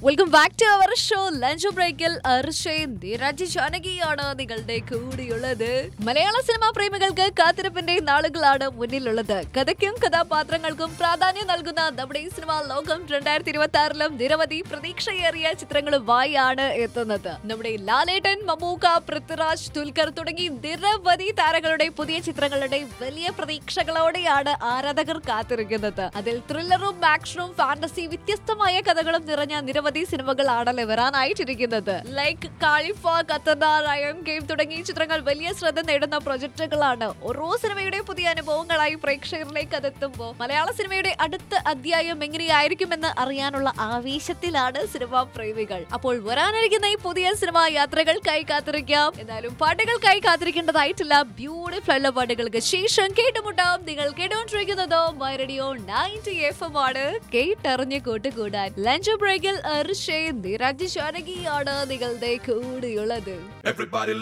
welcome back to our show lunch ബ്രേക്കിൽ അർഷയും ധീരാജ് ജാനകിയാണ് നിങ്ങളുടെ കൂടിയുള്ളത് മലയാള സിനിമാ പ്രേമികൾക്ക് കാത്തിരിപ്പിന്റെ നാളുകളാണ് മുന്നിലുള്ളത് കഥയ്ക്കും കഥാപാത്രങ്ങൾക്കും പ്രാധാന്യം നൽകുന്ന നമ്മുടെ ഈ സിനിമാ ലോകം രണ്ടായിരത്തി ഇരുപത്തി ആറിലും നിരവധി പ്രതീക്ഷയേറിയ ചിത്രങ്ങളുമായി ആണ് എത്തുന്നത് നമ്മുടെ ലാലേട്ടൻ മമ്മൂക്ക പൃഥ്വിരാജ് ദുൽഖർ തുടങ്ങി നിരവധി താരങ്ങളുടെ പുതിയ ചിത്രങ്ങളുടെ വലിയ പ്രതീക്ഷകളോടെയാണ് ആരാധകർ കാത്തിരിക്കുന്നത് അതിൽ ത്രില്ലറും ആക്ഷനും ഫാന്റസി വ്യത്യസ്തമായ കഥകളും നിറഞ്ഞ നിരവധി സിനിമകളാണല്ലോ വരാനായിട്ടിരിക്കുന്നത് ലൈക്ക് കാളിഫ കത്തന റയൻ ഗെയിം തുടങ്ങിയ ചിത്രങ്ങൾ വലിയ ശ്രദ്ധ നേടുന്ന പ്രൊജക്ടുകളാണ് ഓരോ സിനിമയുടെ പുതിയ അനുഭവങ്ങളായി പ്രേക്ഷകരിലേക്ക് അതെത്തുമ്പോൾ മലയാള സിനിമയുടെ അടുത്ത അധ്യായം എങ്ങനെയായിരിക്കുമെന്ന് അറിയാനുള്ള ആവേശത്തിലാണ് സിനിമാ പ്രേമികൾ അപ്പോൾ വരാനിരിക്കുന്ന ഈ പുതിയ സിനിമാ യാത്രകൾക്കായി കാത്തിരിക്കാം എന്നാലും പാട്ടുകൾക്കായി കാത്തിരിക്കേണ്ടതായിട്ടില്ല ബ്യൂട്ടിഫുൾ ഉള്ള പാട്ടുകൾക്ക് ശേഷം കേട്ടുമുട്ടാം നിങ്ങൾ കേട്ടുകൊണ്ടിരിക്കുന്നത് my radio ninety F M ആണ് കേട്ടറിഞ്ഞ് കൂട്ടുകൂടാൻ ലഞ്ച് ബ്രേക്കിൽ അർഷേ നിരാജ് ജാനകിയാണ് നിങ്ങളുടെ കൂടെയുള്ളത് Everybody